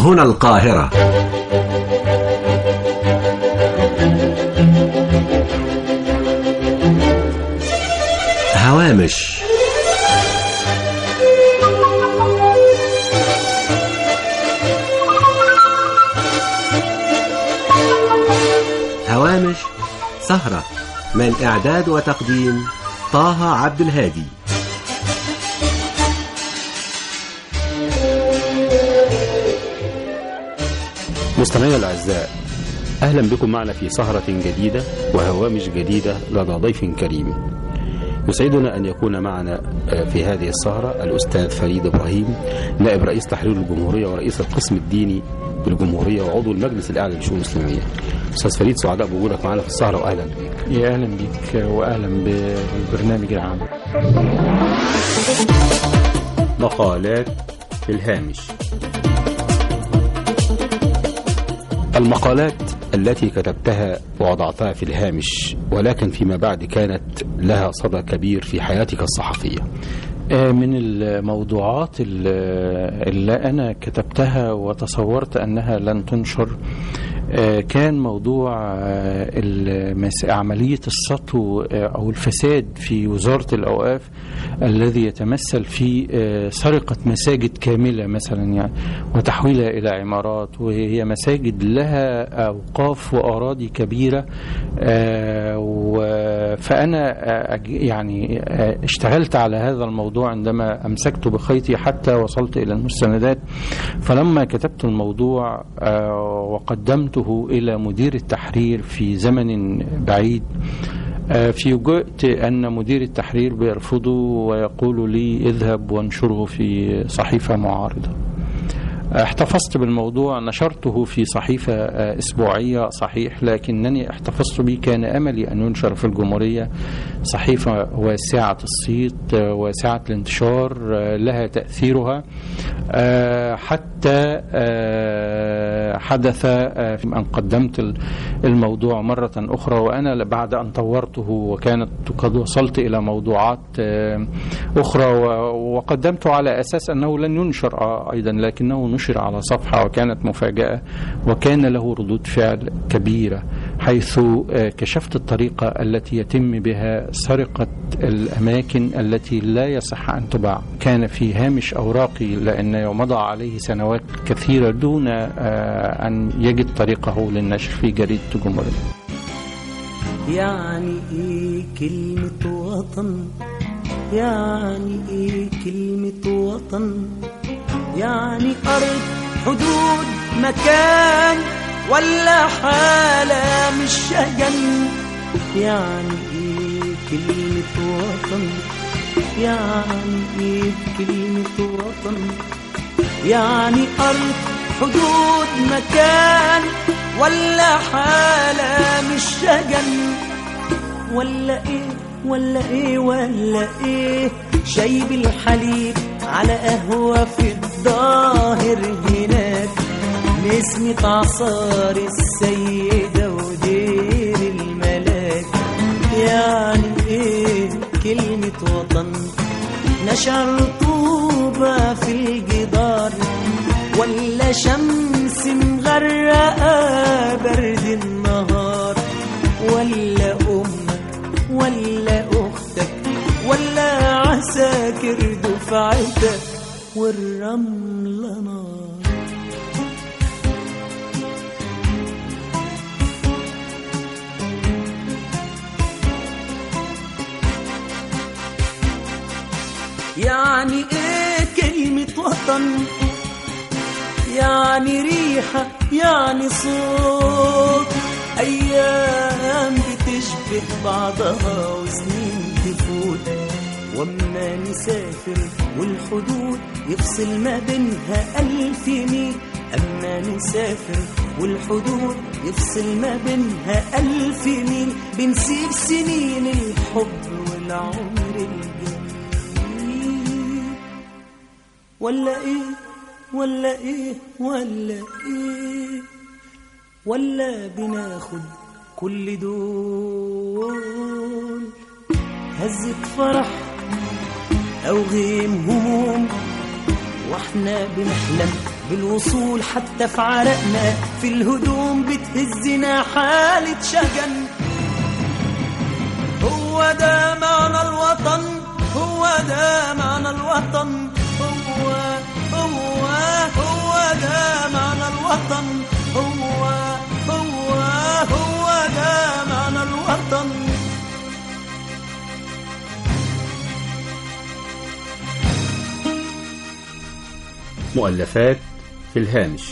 هنا القاهرة هوامش هوامش سهرة من إعداد وتقديم طه عبد الهادي مستمعينا الأعزاء أهلا بكم معنا في سهرة جديدة وهوامش جديدة لدى ضيف كريم يسعدنا أن يكون معنا في هذه السهرة الأستاذ فريد إبراهيم نائب رئيس تحرير الجمهورية ورئيس القسم الديني بالجمهورية وعضو المجلس الأعلى للشؤون الإسلامية أستاذ فريد سعداء بوجودك معنا في السهرة وأهلا بك يا اهلا بك واهلا بالبرنامج العام مقالات في الهامش المقالات التي كتبتها ووضعتها في الهامش ولكن فيما بعد كانت لها صدى كبير في حياتك الصحفية آه، من الموضوعات ال- اللي أنا كتبتها وتصورت أنها لن تنشر آه، كان موضوع آه، المس- عملية السطو آه، أو الفساد في وزارة الأوقاف الذي يتمثل في آه، سرقة مساجد كاملة مثلا يعني وتحويلها إلى عمارات وهي مساجد لها أوقاف وأراضي كبيرة آه، و- فأنا آه، أج- يعني آه، اشتغلت على هذا الموضوع عندما أمسكت بخيطي حتى وصلت إلى المستندات فلما كتبت الموضوع آه، وقدمته إلى مدير التحرير في زمن بعيد آه، فوجئت أن مدير التحرير بيرفضه ويقول لي اذهب وانشره في صحيفة معارضة احتفظت بالموضوع نشرته في صحيفة آه، أسبوعية صحيح لكنني احتفظت به كان أملي أن ينشر في الجمهورية صحيفة واسعة الصيت آه، واسعة الانتشار آه، لها تأثيرها آه، حتى آه، حدث آه، أن قدمت ال- الموضوع مرة أخرى وأنا بعد أن طورته وكانت قد وصلت إلى موضوعات آه، أخرى و- وقدمته على أساس أنه لن ينشر آه، أيضا لكنه نشر على صفحة وكانت مفاجأة وكان له ردود فعل كبيرة حيث آه، كشفت الطريقة التي يتم بها سرقة الأماكن التي لا يصح أن تباع كان في هامش أوراقي لأنه مضى عليه سنوات كثيرة دون آه، أن يجد طريقه للنشر في جريدة الجمهورية يعني ايه كلمة وطن يعني ايه كلمة وطن يعني أرض حدود مكان ولا حالة مش شجن يعني ايه كلمة وطن يعني ايه كلمة وطن يعني أرض حدود مكان ولا حالة مش شجن ولا ايه ولا ايه ولا ايه شايب الحليب على قهوة في الظاهر هناك نسمة عصار السيدة ودير الملاك يعني ايه كلمة وطن نشر طوبة في الجدار ولا شمس مغرقة برد النهار ولا أمك ولا أختك ولا عساكر دفعتك والرملة نار يعني ايه كلمة وطن يعني ريحة يعني صوت أيام بتشبه بعضها وسنين تفوت وأما نسافر والحدود يفصل ما بينها ألف ميل أما نسافر والحدود يفصل ما بينها ألف ميل بنسيب سنين الحب والعمر الجميل ولا ايه ولا ايه ولا ايه ولا بناخد كل دول هزة فرح او غيم هموم واحنا بنحلم بالوصول حتى في عرقنا في الهدوم بتهزنا حالة شجن هو ده معنى الوطن هو ده معنى الوطن هو هو هو ده معنى الوطن هو هو هو ده معنى الوطن مؤلفات في الهامش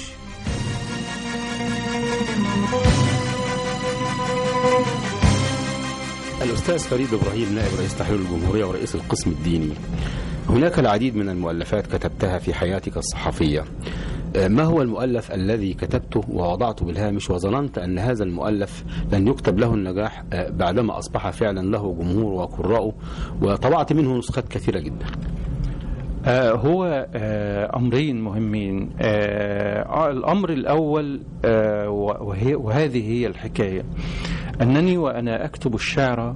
الأستاذ فريد إبراهيم نائب رئيس تحرير الجمهورية ورئيس القسم الديني هناك العديد من المؤلفات كتبتها في حياتك الصحفية ما هو المؤلف الذي كتبته ووضعته بالهامش وظننت أن هذا المؤلف لن يكتب له النجاح بعدما أصبح فعلا له جمهور وقراءه وطبعت منه نسخات كثيرة جدا آه هو آه أمرين مهمين آه الأمر الأول وهي وهذه هي الحكاية أنني وأنا أكتب الشعر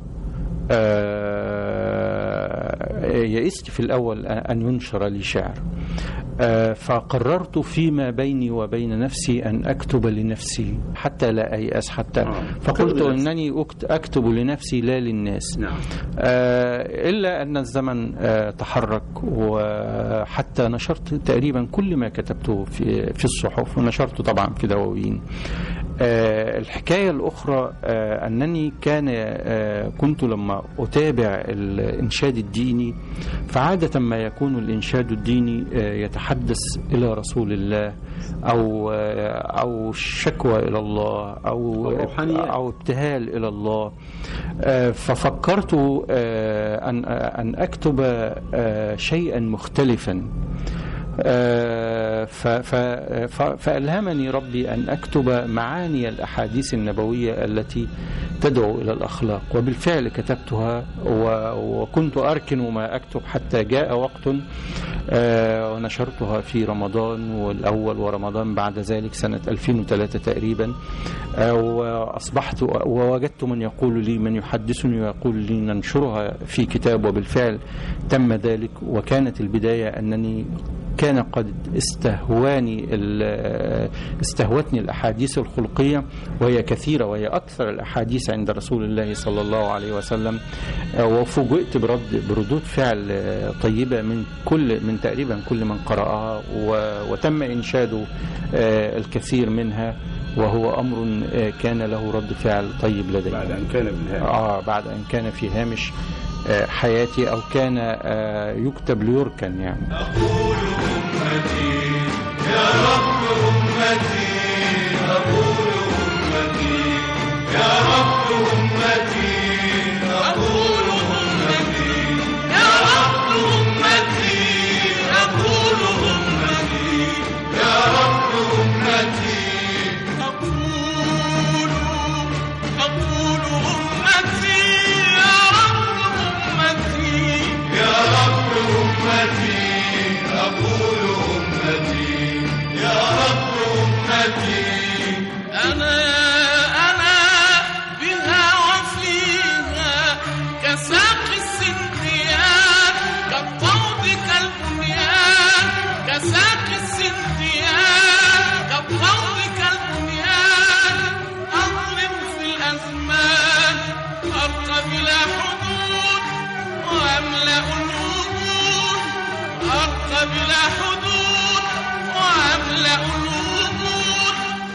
يئست في الأول أن ينشر لي شعر فقررت فيما بيني وبين نفسي أن أكتب لنفسي حتى لا أيأس حتى فقلت أنني أكتب لنفسي لا للناس نعم. إلا أن الزمن تحرك وحتى نشرت تقريبا كل ما كتبته في, في الصحف ونشرته طبعا في دواوين الحكاية الأخرى أنني كان كنت لما أتابع الإنشاد الديني فعادة ما يكون الإنشاد الديني يتحدث إلى رسول الله أو أو شكوى إلى الله أو أو ابتهال إلى الله ففكرت أن أن أكتب شيئا مختلفا فألهمني ربي أن أكتب معاني الأحاديث النبوية التي تدعو إلى الأخلاق وبالفعل كتبتها وكنت أركن ما أكتب حتى جاء وقت ونشرتها في رمضان والأول ورمضان بعد ذلك سنة 2003 تقريبا وأصبحت ووجدت من يقول لي من يحدثني ويقول لي ننشرها في كتاب وبالفعل تم ذلك وكانت البداية أنني كان قد استهواني استهوتني الاحاديث الخلقيه وهي كثيره وهي اكثر الاحاديث عند رسول الله صلى الله عليه وسلم وفوجئت برد بردود فعل طيبه من كل من تقريبا كل من قراها وتم انشاد الكثير منها وهو امر كان له رد فعل طيب لدي بعد ان كان بالهامش اه بعد ان كان في هامش حياتي أو كان يكتب ليركن يعني أقول أمتي يا رب أمتي أقول أمتي يا رب أمتي أقول أمتي يا رب أمتي أقول أمتي يا رب أمتي أقول أقول أمتي يا رب أمتي يا رب أمتي أقول أمتي يا رب أمتي أنا أنا بها وفيها كساق السنديان كالطود كالبنيان كساق السنديان كالطود كالبنيان أظلم في الأزمان أرقى بلا حدود وأملأ الوجود أرقى بلا حدود وأملأ الوجود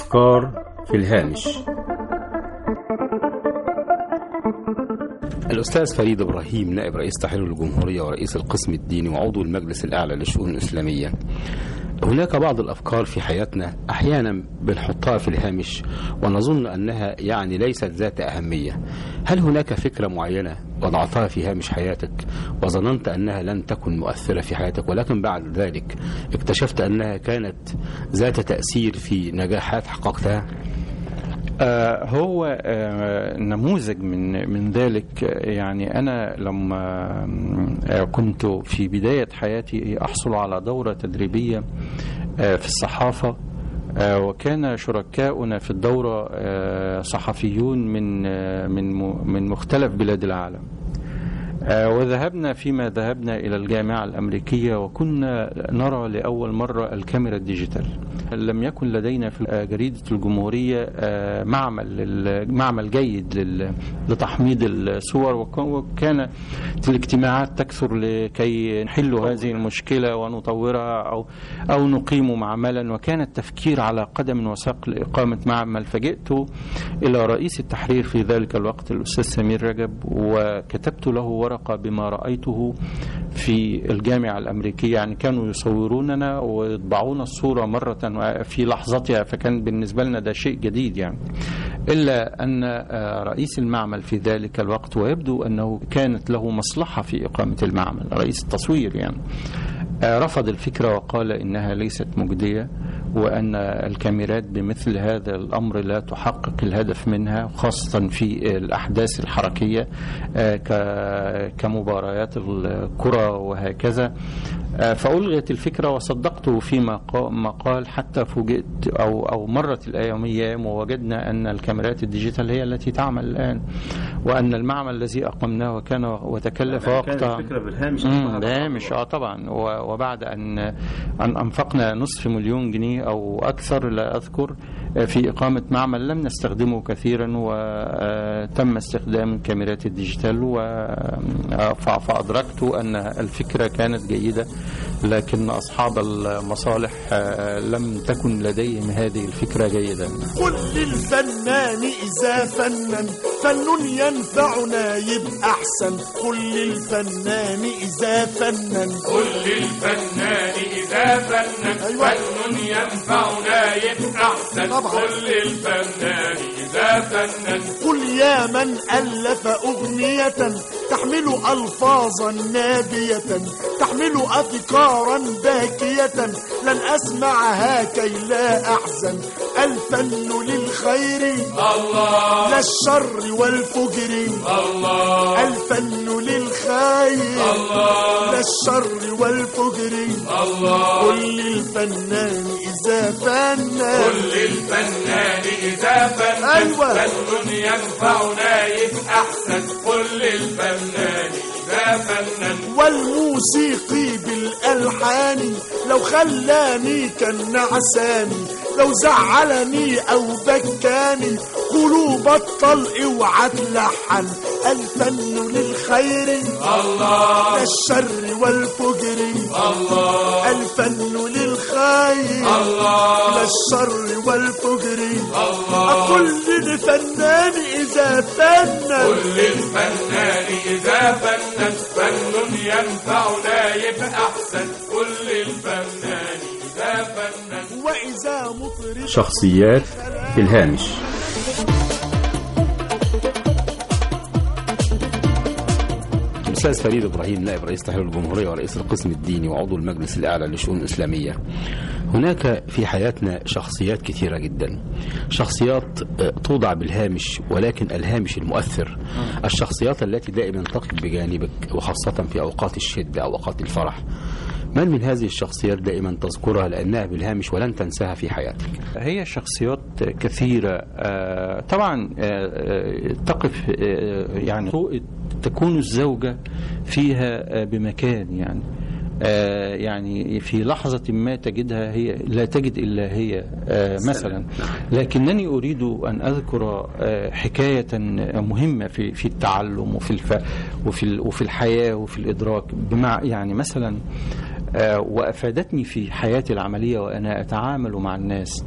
أفكار في الهامش الأستاذ فريد إبراهيم نائب رئيس تحرير الجمهورية ورئيس القسم الديني وعضو المجلس الأعلى للشؤون الإسلامية هناك بعض الأفكار في حياتنا أحيانا بنحطها في الهامش ونظن أنها يعني ليست ذات أهمية هل هناك فكرة معينة وضعتها في هامش حياتك وظننت أنها لن تكن مؤثرة في حياتك ولكن بعد ذلك اكتشفت أنها كانت ذات تأثير في نجاحات حققتها آه، هو آه، نموذج من من ذلك آه، يعني انا لما آه، كنت في بدايه حياتي احصل على دوره تدريبيه آه، في الصحافه آه، وكان شركاؤنا في الدوره آه، صحفيون من آه، من م- من مختلف بلاد العالم آه، وذهبنا فيما ذهبنا إلى الجامعة الأمريكية وكنا نرى لأول مرة الكاميرا الديجيتال لم يكن لدينا في آه، جريدة الجمهورية آه، معمل لل- معمل جيد لل- لتحميض الصور وك- وكانت الاجتماعات تكثر لكي نحل هذه المشكلة ونطورها أو أو نقيم معملا وكان التفكير على قدم وساق لإقامة معمل فجئت إلى رئيس التحرير في ذلك الوقت الأستاذ سمير رجب وكتبت له ورقة بما رأيته في الجامعة الأمريكية يعني كانوا يصوروننا ويطبعون الصورة مرة في لحظتها فكان بالنسبة لنا ده شيء جديد يعني إلا أن آه، رئيس المعمل في ذلك الوقت ويبدو أنه كانت له مصلحة في إقامة المعمل رئيس التصوير يعني آه، رفض الفكرة وقال إنها ليست مجدية وأن الكاميرات بمثل هذا الأمر لا تحقق الهدف منها خاصة في الأحداث الحركية آه، ك- كمباريات الكرة وهكذا آه، فألغيت الفكرة وصدقته فيما قا- ما قال حتى فوجئت أو أو مرت الأيام أيام ووجدنا أن الكاميرات الديجيتال هي التي تعمل الآن وأن المعمل الذي أقمناه وكان وتكلف وقتا بالهامش امم ده مش اه طبعا و- وبعد ان ان انفقنا نصف مليون جنيه او اكثر لا اذكر آه، في اقامه معمل لم نستخدمه كثيرا وتم استخدام كاميرات الديجيتال و آه، ف- فادركت ان الفكره كانت جيده لكن اصحاب المصالح آه، لم تكن لديهم هذه الفكره جيده قل للفنان إذا فنن فن ينفعنا يبقى أحسن قل للفنان إذا فنن قل للفنان إذا فنن أيوة. فن ينفعنا يبقى أحسن طبعا. قل للفنان إذا فنن قل يا من ألف أغنية تحمل ألفاظا نادية تحمل أفكارا باكية لن أسمعها كي لا أحزن الفن للخير الله لا الشر والفجر الله الفن للخير الله لا الشر والفجر الله قل للفنان إذا فنن قل للفنان إذا فنن أيوة. فن ينفعنا يبقى أحسن قل للفنان إذا فنن والموسيقي بالألحان لو خلاني كالنعسان لو زعلني أو بكاني قولوا بطل اوعى تلحن الفن للخير الله لا الشر والفجر الله الفن للخير الله لا الشر والفجر الله كل الفنان إذا فنن قل للفنان إذا فنن فن ينفعنا يبقى أحسن قل للفنان إذا فنن وإذا مطرب شخصيات في الهامش الأستاذ فريد إبراهيم نائب رئيس تحرير الجمهورية ورئيس القسم الديني وعضو المجلس الأعلى للشؤون الإسلامية هناك في حياتنا شخصيات كثيرة جدا شخصيات آه، توضع بالهامش ولكن الهامش المؤثر الشخصيات التي دائما تقف بجانبك وخاصة في أوقات الشدة أو أوقات الفرح من من هذه الشخصيات دائما تذكرها لأنها بالهامش ولن تنساها في حياتك هي شخصيات كثيرة آه، طبعا آه، آه، تقف آه، يعني سوء تكون الزوجة فيها آه، بمكان يعني آه، يعني في لحظة ما تجدها هي لا تجد إلا هي آه، مثلا لكنني أريد أن أذكر آه، حكاية مهمة في في التعلم وفي الف وفي ال- وفي الحياة وفي الإدراك بمع يعني مثلا آه، وافادتني في حياتي العمليه وانا اتعامل مع الناس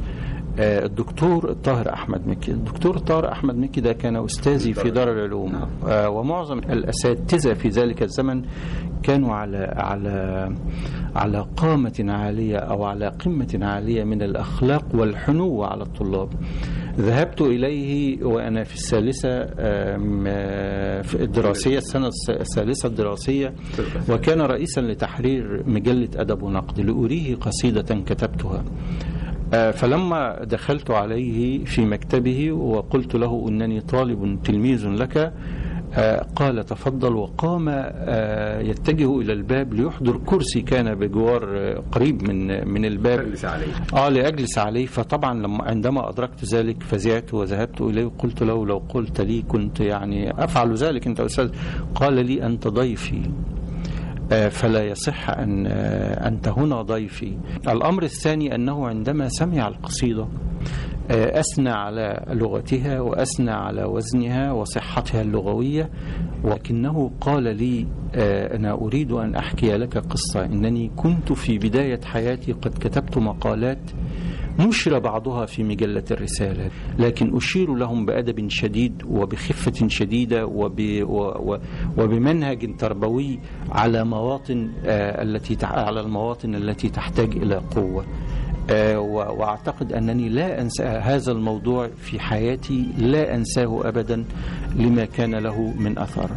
آه، الدكتور الطاهر احمد مكي الدكتور الطاهر احمد مكي ده كان استاذي في دار العلوم آه، ومعظم الاساتذه في ذلك الزمن كانوا على على على قامه عاليه او على قمه عاليه من الاخلاق والحنو على الطلاب ذهبت اليه وانا في الثالثه آم، آه، في الدراسيه السنه الس- الثالثه الدراسيه وكان رئيسا لتحرير مجله ادب ونقد لاريه قصيده كتبتها آه، فلما دخلت عليه في مكتبه وقلت له انني طالب تلميذ لك آه، قال تفضل وقام آه، يتجه الى الباب ليحضر كرسي كان بجوار آه، قريب من من الباب اجلس عليه اه لأجلس عليه فطبعا لما عندما أدركت ذلك فزعت وذهبت إليه وقلت له لو قلت لي كنت يعني أفعل ذلك أنت أستاذ قال لي أنت ضيفي آه، فلا يصح أن آه، أنت هنا ضيفي الأمر الثاني أنه عندما سمع القصيدة آه، أثنى على لغتها وأثنى على وزنها وصحتها اللغوية ولكنه قال لي آه، أنا أريد أن أحكي لك قصة إنني كنت في بداية حياتي قد كتبت مقالات نشر بعضها في مجلة الرسالة لكن أشير لهم بأدب شديد وبخفة شديدة وب و و وبمنهج تربوي على مواطن آه التي تع- على المواطن التي تحتاج إلى قوة آه، و- واعتقد انني لا انسى هذا الموضوع في حياتي لا انساه ابدا لما كان له من اثر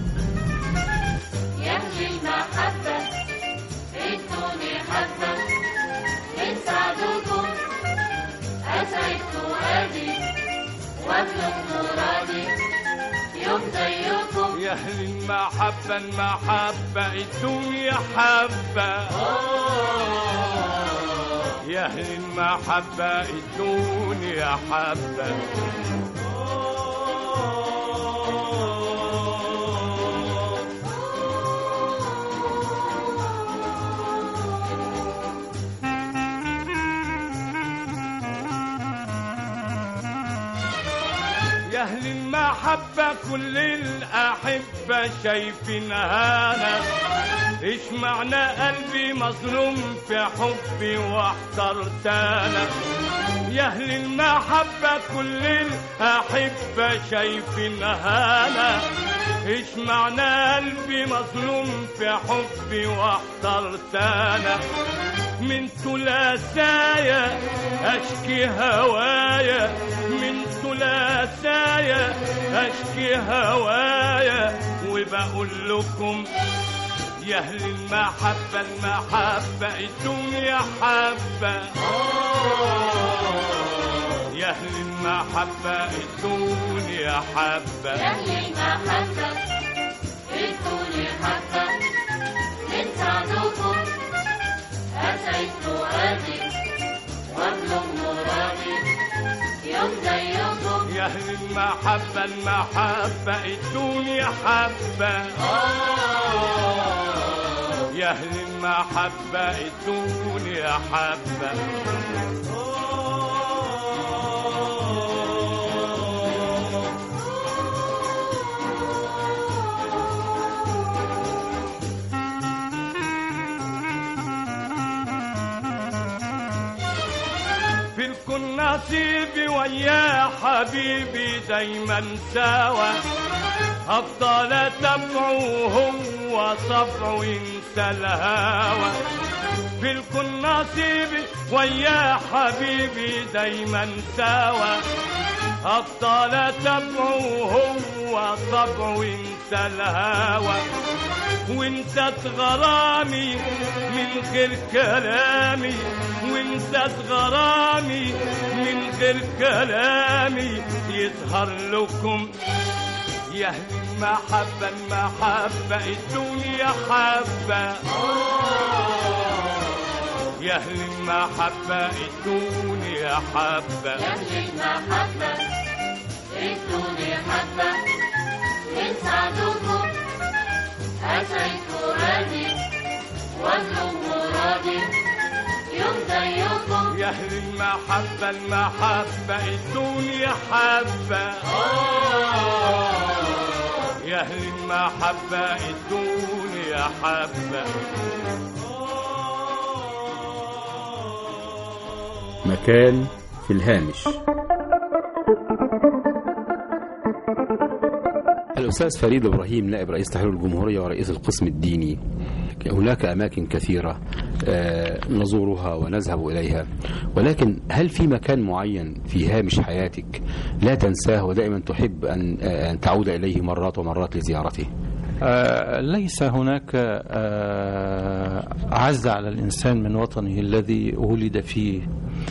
يهدي المحبة ادوني حبة من سعدكم أسعد فؤادي وابلغ مرادي يوم زيكم يا أهل المحبة المحبة الدنيا حبة يا أهل المحبة الدنيا حبة يا أهل المحبة كل الأحبة شايفين هانا إيش معنى قلبي مظلوم في حبي واحترت أنا يا أهل المحبة كل الأحبة شايفين هانا إيش معنى قلبي مظلوم في حبي واحترت أنا من ثلاثايا أشكي هوايا من ثلاثايا أشكي هوايا وبقول لكم يا أهل المحبة المحبة الدنيا حبة يا أهل المحبة الدنيا حبة أهل المحبة ادوني حبة من سعدكم أسعد فؤادي وابلغ مرادي يوم زيكم يا أهل المحبة المحبة الدنيا حبة يا أهل المحبة الدنيا حبة في الكل نصيبي ويا حبيبي دايما سوا أفضل أتبعه هو صفع ينسى الهوى في الكل نصيبي ويا حبيبي دايما سوا أفضل أتبعه هو صفع ينسى الهوى وانت غرامي من غير كلامي وانت غرامي من غير كلامي يظهر لكم يا أهل المحبة المحبة الدنيا حبة يا أهل المحبة الدنيا حبة أهل المحبة ادوني حبة من سعدكم أسعد فؤادي وابلغ مرادي يوم زيكم يا أهل المحبة المحبة الدنيا حبة يا أهل المحبة الدنيا حبة مكان في الهامش الأستاذ فريد إبراهيم نائب رئيس تحرير الجمهورية ورئيس القسم الديني هناك أماكن كثيرة آه، نزورها ونذهب إليها ولكن هل في مكان معين في هامش حياتك لا تنساه ودائما تحب أن آه، أن تعود إليه مرات ومرات لزيارته آه، ليس هناك آه، أعز على الإنسان من وطنه الذي ولد فيه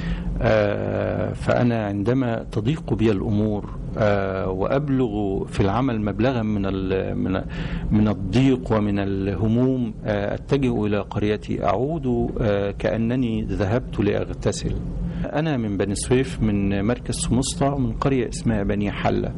آه، فأنا عندما تضيق بي الأمور آه، وأبلغ في العمل مبلغا من ال- من من الضيق ومن الهموم آه، أتجه إلى قريتي أعود آه، كأنني ذهبت لأغتسل أنا من بني سويف من مركز سمسطة من قرية اسمها بني حلة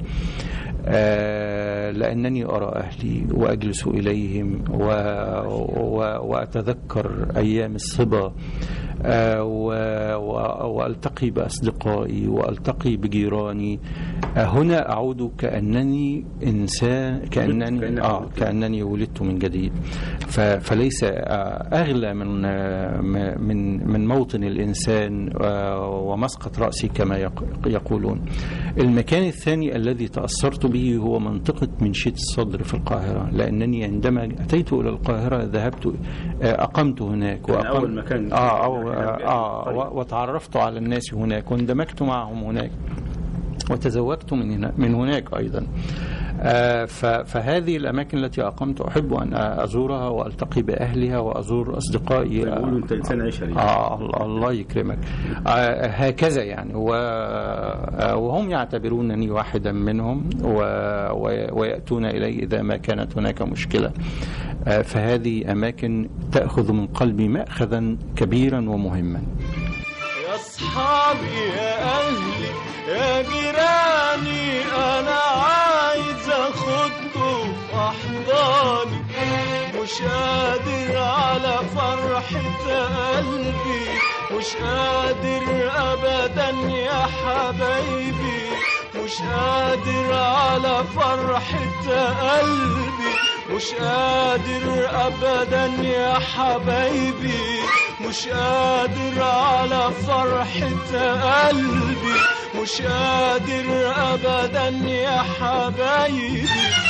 آه، لأنني أرى أهلي وأجلس إليهم و... و... وأتذكر أيام الصبا آه، و... و... وألتقي بأصدقائي وألتقي بجيراني آه، هنا أعود كأنني إنسان كأنني آه كأنني ولدت من جديد ف... فليس آه، أغلى من آه، م- من من موطن الإنسان آه، ومسقط رأسي كما يق- يقولون المكان الثاني الذي تأثرت به هو منطقة منشية الصدر في القاهرة لأنني عندما أتيت إلى القاهرة ذهبت آه، أقمت هناك كان وأقمت- أول مكان آه, أو كان آه, في آه الطريق. و- وتعرفت على الناس هناك واندمجت معهم هناك وتزوجت من هنا من هناك ايضا آه، ف- فهذه الاماكن التي اقمت احب ان ازورها والتقي باهلها وازور اصدقائي يقولوا أنت إنسان عشري. آه الله- الله يكرمك آه هكذا يعني و آه، وهم يعتبرونني واحدا منهم و... و... وياتون الي اذا ما كانت هناك مشكله آه فهذه اماكن تاخذ من قلبي ماخذا كبيرا ومهما يا اصحابي يا اهلي يا جيراني انا عايز اخدكم في احضاني مش قادر على فرحة قلبي مش قادر ابدا يا حبايبي مش قادر على فرحة قلبي مش قادر ابدا يا حبايبي مش قادر على فرحة قلبي مش قادر ابدا يا حبايبي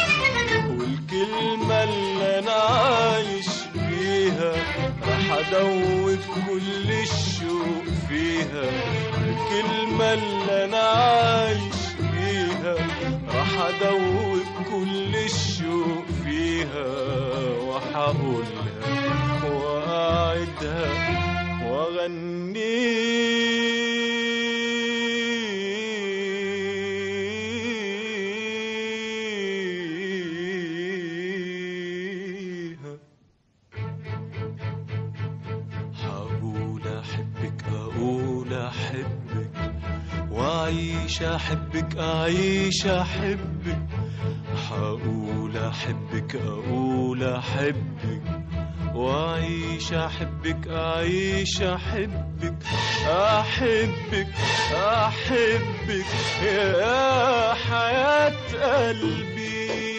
والكلمة اللي انا عايش بيها راح ادوب كل الشوق فيها الكلمة اللي انا عايش بيها راح ادوب كل الشوق فيها وهقولها واعدها واغنيها هقول احبك اقول احبك واعيش احبك اعيش احبك هقول احبك اقول احبك واعيش احبك اعيش احبك احبك احبك يا حياة قلبي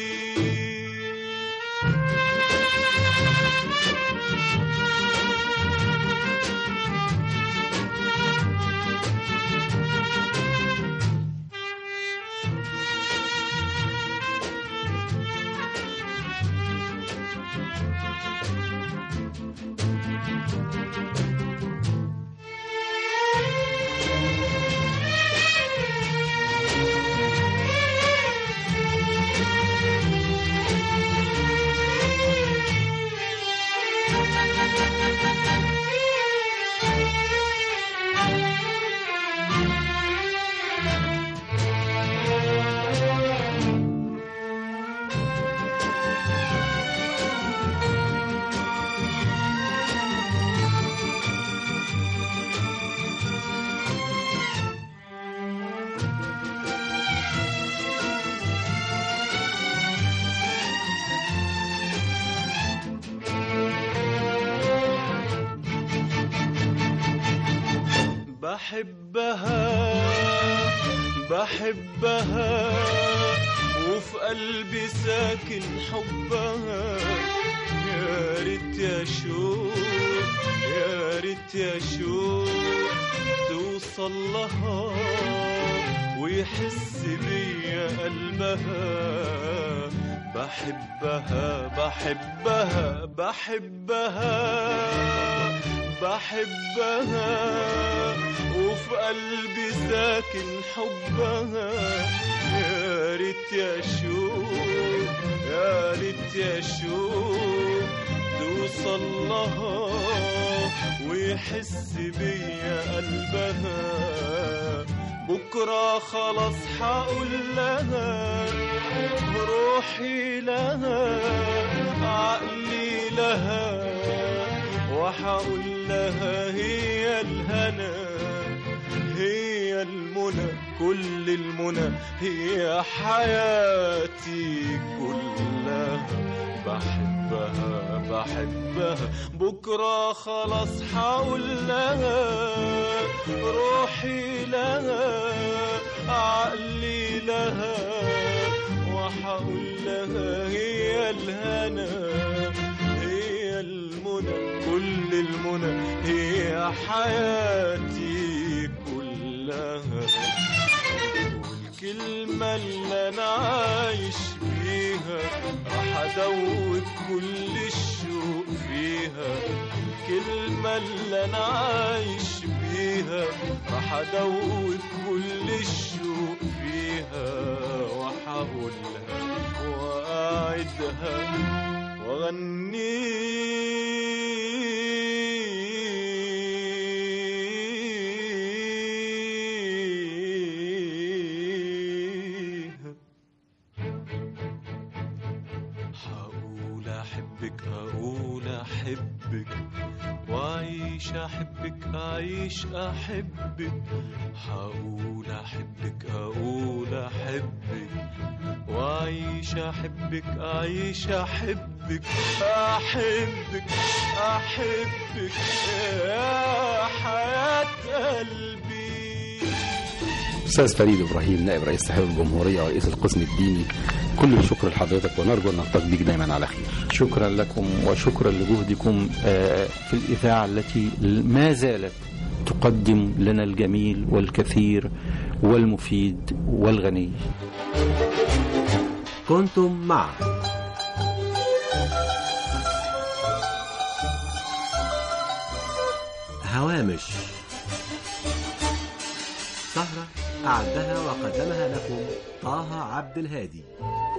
بحبها بحبها وفي قلبي ساكن حبها يا ريت يا شوق يا ريت يا شوق توصل لها ويحس بيا قلبها بحبها بحبها بحبها بحبها وفي قلبي ساكن حبها يا ريت يا شوق يا ريت يا شوق توصل لها ويحس بيا قلبها بكرة خلاص حقول لها روحي لها عقلي لها وحقول لها هي الهنا هي المنى كل المنى هي حياتي كلها بحبها بحبها بكرة خلاص حقول لها روحي لها عقلي لها وحقول لها هي الهنا هي المنى كل المنى هي حياتي كلها والكلمة اللي أنا عايش بيها راح أدوب كل الشوق فيها الكلمة اللي أنا عايش بيها راح أدوب كل الشوق فيها وحقولها وأعدها وأغنيها حقول أحبك أقول أحبك وأعيش أحبك أعيش أحبك حقول أحبك أقول أحبك وأعيش أحبك أعيش أحبك أحبك أحبك يا حياة قلبي أستاذ فريد إبراهيم نائب رئيس تحرير الجمهورية ورئيس القسم الديني كل الشكر لحضرتك ونرجو أن نلتقي بك دايما على خير شكرا لكم وشكرا لجهدكم آه، في الإذاعة التي ما زالت تقدم لنا الجميل والكثير والمفيد والغني كنتم مع هوامش سهرة أعدها وقدمها لكم طه عبد الهادي